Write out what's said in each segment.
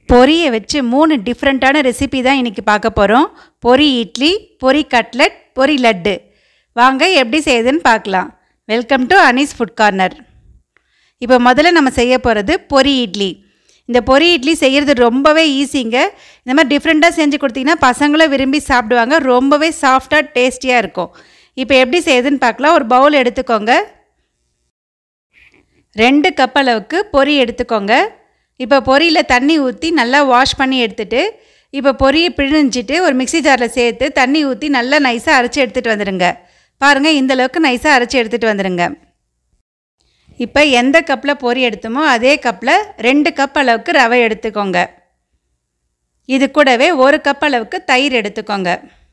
பொரியை வச்சு மூணு டிஃப்ரெண்ட்டான ரெசிபி தான் இன்றைக்கி பார்க்க போகிறோம் பொரி இட்லி பொரி கட்லட் பொரி லட்டு வாங்க எப்படி செய்யுதுன்னு பார்க்கலாம் welcome to Anees food corner இப்போ முதல்ல நம்ம செய்ய போகிறது பொரி இட்லி இந்த பொரி இட்லி செய்கிறது ரொம்பவே ஈஸிங்க இந்த மாதிரி டிஃப்ரெண்ட்டாக செஞ்சு கொடுத்தீங்கன்னா பசங்களும் விரும்பி சாப்பிடுவாங்க ரொம்பவே சாஃப்டாக டேஸ்டியாக இருக்கும் இப்போ எப்படி செய்யுதுன்னு பார்க்கலாம் ஒரு பவுல் எடுத்துக்கோங்க ரெண்டு கப் அளவுக்கு பொரி எடுத்துக்கோங்க இப்போ பொரியில் தண்ணி ஊற்றி நல்லா வாஷ் பண்ணி எடுத்துட்டு இப்போ பொரியை பிழிஞ்சிட்டு ஒரு மிக்ஸி ஜாரில் சேர்த்து தண்ணி ஊற்றி நல்லா நைஸாக அரைச்சி எடுத்துகிட்டு வந்துடுங்க பாருங்கள் இந்த அளவுக்கு நைஸாக அரைச்சி எடுத்துகிட்டு வந்துடுங்க இப்போ எந்த கப்பில் பொரி எடுத்தோமோ அதே கப்பில் ரெண்டு கப் அளவுக்கு ரவை எடுத்துக்கோங்க இது கூடவே ஒரு கப் அளவுக்கு தயிர் எடுத்துக்கோங்க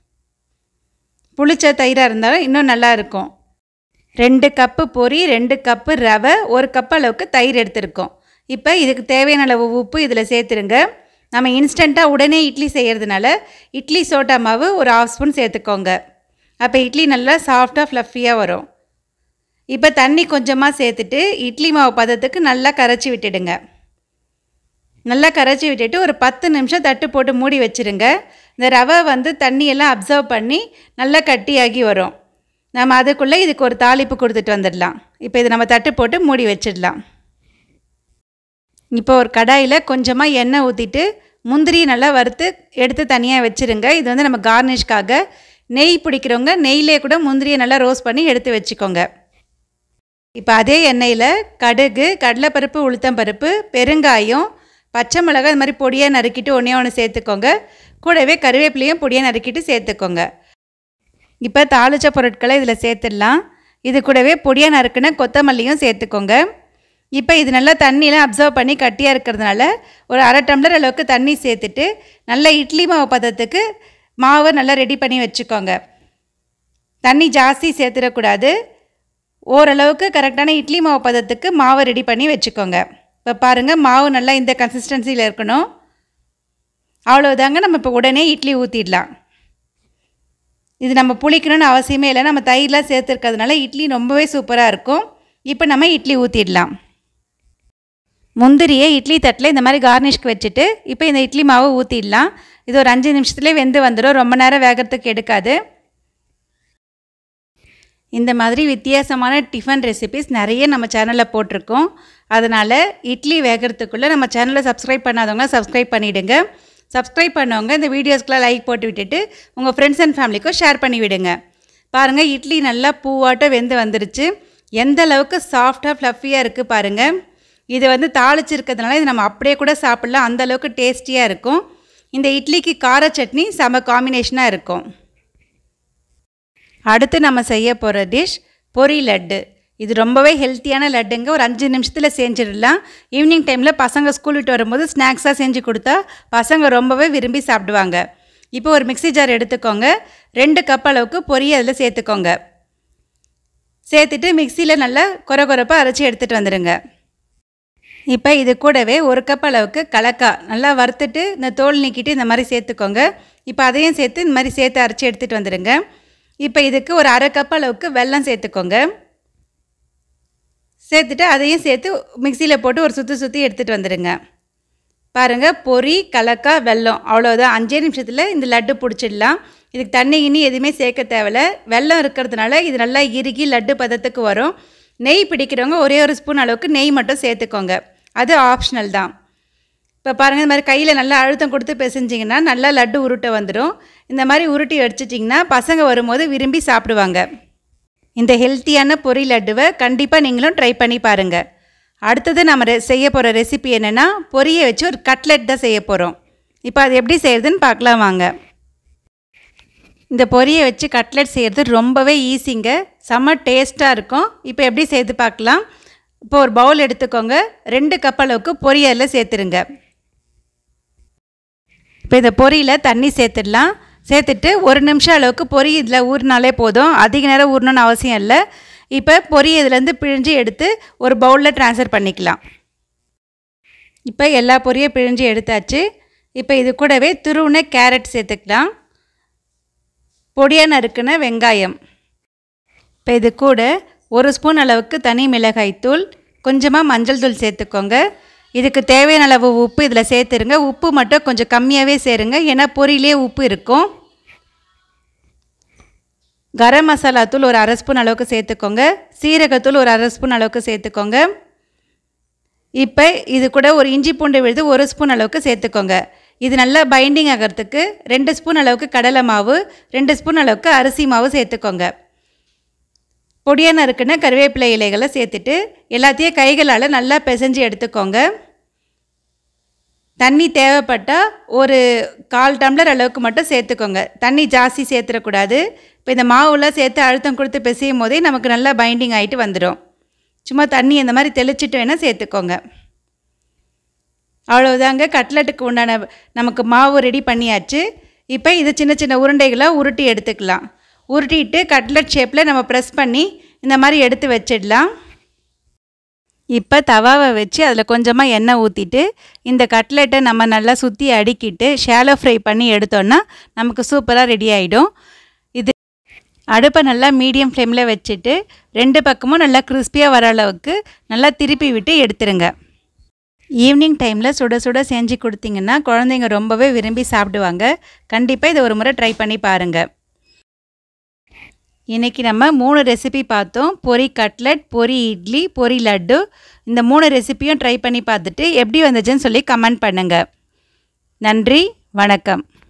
புளிச்ச தயிராக இருந்தாலும் இன்னும் நல்லா இருக்கும் ரெண்டு கப்பு பொரி ரெண்டு கப்பு ரவை ஒரு கப் அளவுக்கு தயிர் எடுத்திருக்கோம் இப்போ இதுக்கு தேவையான அளவு உப்பு இதில் சேர்த்துருங்க நம்ம இன்ஸ்டண்ட்டாக உடனே இட்லி செய்கிறதுனால இட்லி சோட்டா மாவு ஒரு ஆஃப் ஸ்பூன் சேர்த்துக்கோங்க அப்போ இட்லி நல்லா சாஃப்டாக ஃப்ளஃபியாக வரும் இப்போ தண்ணி கொஞ்சமாக சேர்த்துட்டு இட்லி மாவு பதத்துக்கு நல்லா கரைச்சி விட்டுடுங்க நல்லா கரைச்சி விட்டுட்டு ஒரு பத்து நிமிஷம் தட்டு போட்டு மூடி வச்சுருங்க இந்த ரவை வந்து தண்ணியெல்லாம் அப்சர்வ் பண்ணி நல்லா கட்டியாகி வரும் நம்ம அதுக்குள்ளே இதுக்கு ஒரு தாளிப்பு கொடுத்துட்டு வந்துடலாம் இப்போ இது நம்ம தட்டு போட்டு மூடி வச்சிடலாம் இப்போ ஒரு கடாயில் கொஞ்சமாக எண்ணெய் ஊற்றிட்டு முந்திரி நல்லா வறுத்து எடுத்து தனியாக வச்சுருங்க இது வந்து நம்ம கார்னிஷ்காக நெய் பிடிக்கிறவங்க நெய்யிலே கூட முந்திரியை நல்லா ரோஸ்ட் பண்ணி எடுத்து வச்சுக்கோங்க இப்போ அதே எண்ணெயில் கடுகு கடலைப்பருப்பு உளுத்தம்பருப்பு பெருங்காயம் பச்சை மிளகாய் இது மாதிரி பொடியாக நறுக்கிட்டு ஒன்றே ஒன்று சேர்த்துக்கோங்க கூடவே கருவேப்பிலையும் பொடியாக நறுக்கிட்டு சேர்த்துக்கோங்க இப்போ தாளித்த பொருட்களை இதில் சேர்த்துடலாம் இது கூடவே பொடியாக நறுக்குன கொத்தமல்லியும் சேர்த்துக்கோங்க இப்போ இது நல்லா தண்ணியெலாம் அப்சர்வ் பண்ணி கட்டியாக இருக்கிறதுனால ஒரு அரை டம்ளர் அளவுக்கு தண்ணி சேர்த்துட்டு நல்லா இட்லி மாவு பதத்துக்கு மாவை நல்லா ரெடி பண்ணி வச்சுக்கோங்க தண்ணி ஜாஸ்தி சேர்த்துடக்கூடாது ஓரளவுக்கு கரெக்டான இட்லி மாவு பதத்துக்கு மாவை ரெடி பண்ணி வச்சுக்கோங்க இப்போ பாருங்கள் மாவு நல்லா இந்த கன்சிஸ்டன்சியில் இருக்கணும் அவ்வளோதாங்க நம்ம இப்போ உடனே இட்லி ஊற்றிடலாம் இது நம்ம புளிக்கணும்னு அவசியமே இல்லை நம்ம தயிர்லாம் சேர்த்துருக்கிறதுனால இட்லி ரொம்பவே சூப்பராக இருக்கும் இப்போ நம்ம இட்லி ஊற்றிடலாம் முந்திரியை இட்லி தட்டில் இந்த மாதிரி கார்னிஷ்க்கு வச்சுட்டு இப்போ இந்த இட்லி மாவு ஊற்றிடலாம் இது ஒரு அஞ்சு நிமிஷத்துலேயே வெந்து வந்துடும் ரொம்ப நேரம் வேகிறதுக்கு எடுக்காது இந்த மாதிரி வித்தியாசமான டிஃபன் ரெசிபிஸ் நிறைய நம்ம சேனலில் போட்டிருக்கோம் அதனால் இட்லி வேகிறதுக்குள்ளே நம்ம சேனலை சப்ஸ்கிரைப் பண்ணாதவங்க சப்ஸ்கிரைப் பண்ணிவிடுங்க சப்ஸ்கிரைப் பண்ணவங்க இந்த வீடியோஸ்க்கெலாம் லைக் போட்டு விட்டுட்டு உங்கள் ஃப்ரெண்ட்ஸ் அண்ட் ஃபேமிலிக்கும் ஷேர் பண்ணி விடுங்க பாருங்கள் இட்லி நல்லா பூவாட்டம் வெந்து வந்துருச்சு எந்த அளவுக்கு சாஃப்டாக ஃப்ளஃபியாக இருக்குது பாருங்கள் இது வந்து தாளிச்சிருக்கிறதுனால இது நம்ம அப்படியே கூட சாப்பிட்லாம் அந்த அளவுக்கு டேஸ்டியாக இருக்கும் இந்த இட்லிக்கு கார சட்னி செம காம்பினேஷனாக இருக்கும் அடுத்து நம்ம செய்ய போகிற டிஷ் பொரி லட்டு இது ரொம்பவே ஹெல்த்தியான லட்டுங்க ஒரு அஞ்சு நிமிஷத்தில் செஞ்சிடலாம் ஈவினிங் டைமில் பசங்க ஸ்கூல் விட்டு வரும்போது ஸ்நாக்ஸாக செஞ்சு கொடுத்தா பசங்க ரொம்பவே விரும்பி சாப்பிடுவாங்க இப்போ ஒரு மிக்ஸி ஜார் எடுத்துக்கோங்க ரெண்டு கப் அளவுக்கு பொரி அதில் சேர்த்துக்கோங்க சேர்த்துட்டு மிக்சியில் நல்லா குறை குறைப்பாக அரைச்சி எடுத்துகிட்டு வந்துடுங்க இப்போ இது கூடவே ஒரு கப் அளவுக்கு கலக்காய் நல்லா வறுத்துட்டு இந்த தோல் நீக்கிட்டு இந்த மாதிரி சேர்த்துக்கோங்க இப்போ அதையும் சேர்த்து இந்த மாதிரி சேர்த்து அரைச்சி எடுத்துகிட்டு வந்துடுங்க இப்போ இதுக்கு ஒரு அரை கப் அளவுக்கு வெல்லம் சேர்த்துக்கோங்க சேர்த்துட்டு அதையும் சேர்த்து மிக்சியில் போட்டு ஒரு சுற்றி சுற்றி எடுத்துகிட்டு வந்துடுங்க பாருங்கள் பொரி கலக்காய் வெல்லம் அவ்வளோதான் அஞ்சே நிமிஷத்தில் இந்த லட்டு பிடிச்சிடலாம் இதுக்கு தண்ணி கிண்ணி எதுவுமே சேர்க்க தேவையில்ல வெல்லம் இருக்கிறதுனால இது நல்லா இறுகி லட்டு பதத்துக்கு வரும் நெய் பிடிக்கிறவங்க ஒரே ஒரு ஸ்பூன் அளவுக்கு நெய் மட்டும் சேர்த்துக்கோங்க அது ஆப்ஷனல் தான் இப்போ பாருங்கள் இந்த மாதிரி கையில் நல்லா அழுத்தம் கொடுத்து பிசைஞ்சிங்கன்னா நல்லா லட்டு உருட்டை வந்துடும் இந்த மாதிரி உருட்டி அடிச்சிட்டிங்கன்னா பசங்க வரும்போது விரும்பி சாப்பிடுவாங்க இந்த ஹெல்த்தியான பொரி லட்டுவை கண்டிப்பாக நீங்களும் ட்ரை பண்ணி பாருங்கள் அடுத்தது நம்ம ரெ செய்ய போகிற ரெசிபி என்னென்னா பொரியை வச்சு ஒரு கட்லெட் தான் செய்ய போகிறோம் இப்போ அது எப்படி செய்கிறதுன்னு பார்க்கலாம் வாங்க இந்த பொரியை வச்சு கட்லெட் செய்கிறது ரொம்பவே ஈஸிங்க செம்ம டேஸ்ட்டாக இருக்கும் இப்போ எப்படி செய்து பார்க்கலாம் இப்போ ஒரு பவுல் எடுத்துக்கோங்க ரெண்டு கப் அளவுக்கு பொரியலில் சேர்த்துருங்க இப்போ இந்த பொரியில் தண்ணி சேர்த்துடலாம் சேர்த்துட்டு ஒரு நிமிஷம் அளவுக்கு பொரி இதில் ஊறினாலே போதும் அதிக நேரம் ஊறணும்னு அவசியம் இல்லை இப்போ பொரி இதுலேருந்து பிழிஞ்சு எடுத்து ஒரு பவுலில் ட்ரான்ஸ்ஃபர் பண்ணிக்கலாம் இப்போ எல்லா பொரியும் பிழிஞ்சு எடுத்தாச்சு இப்போ இது கூடவே துருவுன கேரட் சேர்த்துக்கலாம் பொடியாக நறுக்குன வெங்காயம் இப்போ இது கூட ஒரு ஸ்பூன் அளவுக்கு தனி மிளகாய் தூள் கொஞ்சமாக மஞ்சள் தூள் சேர்த்துக்கோங்க இதுக்கு தேவையான அளவு உப்பு இதில் சேர்த்துருங்க உப்பு மட்டும் கொஞ்சம் கம்மியாகவே சேருங்க ஏன்னா பொரியிலே உப்பு இருக்கும் கரம் மசாலா தூள் ஒரு அரை ஸ்பூன் அளவுக்கு சேர்த்துக்கோங்க சீரகத்தூள் ஒரு அரை ஸ்பூன் அளவுக்கு சேர்த்துக்கோங்க இப்போ இது கூட ஒரு இஞ்சி பூண்டு விழுது ஒரு ஸ்பூன் அளவுக்கு சேர்த்துக்கோங்க இது நல்லா பைண்டிங் ஆகிறதுக்கு ரெண்டு ஸ்பூன் அளவுக்கு கடலை மாவு ரெண்டு ஸ்பூன் அளவுக்கு அரிசி மாவு சேர்த்துக்கோங்க பொடியாக நறுக்குன கருவேப்பிலை இலைகளை சேர்த்துட்டு எல்லாத்தையும் கைகளால் நல்லா பிசைஞ்சு எடுத்துக்கோங்க தண்ணி தேவைப்பட்டால் ஒரு கால் டம்ளர் அளவுக்கு மட்டும் சேர்த்துக்கோங்க தண்ணி ஜாஸ்தி சேர்த்துடக்கூடாது இப்போ இந்த மாவுலாம் சேர்த்து அழுத்தம் கொடுத்து பிசையும் போதே நமக்கு நல்லா பைண்டிங் ஆகிட்டு வந்துடும் சும்மா தண்ணி இந்த மாதிரி தெளிச்சிட்டு வேணால் சேர்த்துக்கோங்க அவ்வளோதாங்க கட்லெட்டுக்கு உண்டான நமக்கு மாவு ரெடி பண்ணியாச்சு இப்போ இது சின்ன சின்ன உருண்டைகளாக உருட்டி எடுத்துக்கலாம் உருட்டிட்டு கட்லெட் ஷேப்பில் நம்ம ப்ரெஸ் பண்ணி இந்த மாதிரி எடுத்து வச்சிடலாம் இப்போ தவாவை வச்சு அதில் கொஞ்சமாக எண்ணெய் ஊற்றிட்டு இந்த கட்லெட்டை நம்ம நல்லா சுற்றி அடுக்கிட்டு ஷேலோ ஃப்ரை பண்ணி எடுத்தோன்னா நமக்கு சூப்பராக ரெடி ஆகிடும் இது அடுப்பை நல்லா மீடியம் ஃப்ளேமில் வச்சுட்டு ரெண்டு பக்கமும் நல்லா கிறிஸ்பியாக வர அளவுக்கு நல்லா திருப்பி விட்டு எடுத்துருங்க ஈவினிங் டைமில் சுட சுட செஞ்சு கொடுத்தீங்கன்னா குழந்தைங்க ரொம்பவே விரும்பி சாப்பிடுவாங்க கண்டிப்பாக இதை ஒரு முறை ட்ரை பண்ணி பாருங்கள் இன்றைக்கி நம்ம மூணு ரெசிபி பார்த்தோம் பொரி கட்லட் பொரி இட்லி பொரி லட்டு இந்த மூணு ரெசிபியும் ட்ரை பண்ணி பார்த்துட்டு எப்படி வந்துச்சுன்னு சொல்லி கமெண்ட் பண்ணுங்கள் நன்றி வணக்கம்